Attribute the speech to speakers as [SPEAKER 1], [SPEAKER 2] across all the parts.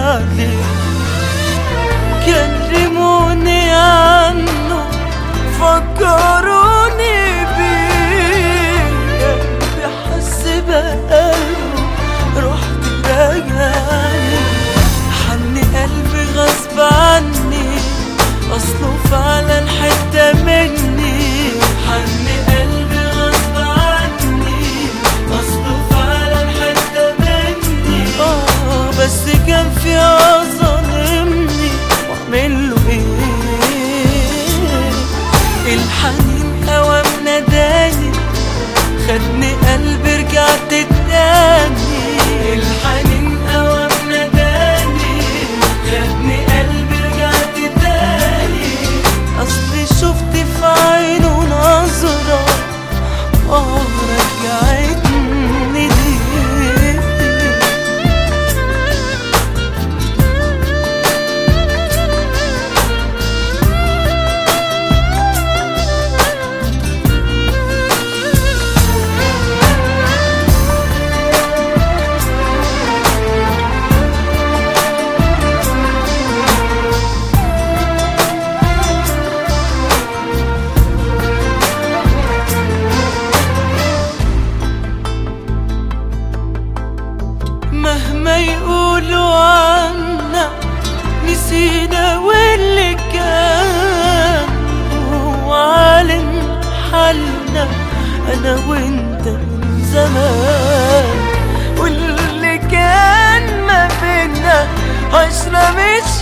[SPEAKER 1] عليه كلموني عنه فكروني بيه قلبي حس بقلبه رحت راجعني حن قلبي غصب عني اصله فعلا حتة مني حن قلبي غصب عني اصله فعلا حتة مني اه بس كان في ظالمني واعمل له ايه الحنين اوام ناداني خدني قلبي رجعت تاني الحنين اوام ناداني خدني قلبي رجعت تاني اصلي شفت في عينه نظرة اه رجعتني ليه مهما يقولوا عنا نسينا واللي كان هو عالم حالنا انا وانت من زمان واللي كان ما بينا عشرة مش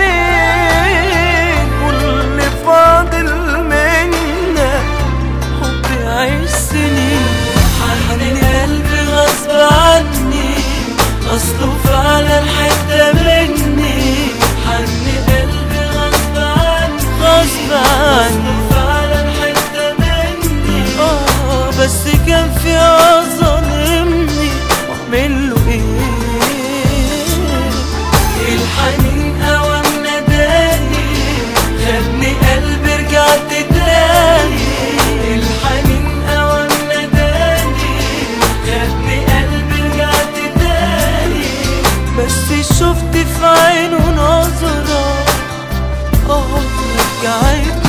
[SPEAKER 1] يومين واللي فاضل منا حب يعيش سنين حنين قلبي غصب عني اصله فعلا حتة مني حن قلبي غصب عني غصب عني فعلا حتة مني اه بس كان في ظالمني واعمل له ايه الحنين اوام ناداني خدني قلبي رجعت تاني الحنين اوام ناداني خدني قلبي رجعت تاني بس شفت في عينه نظرة اه رجعت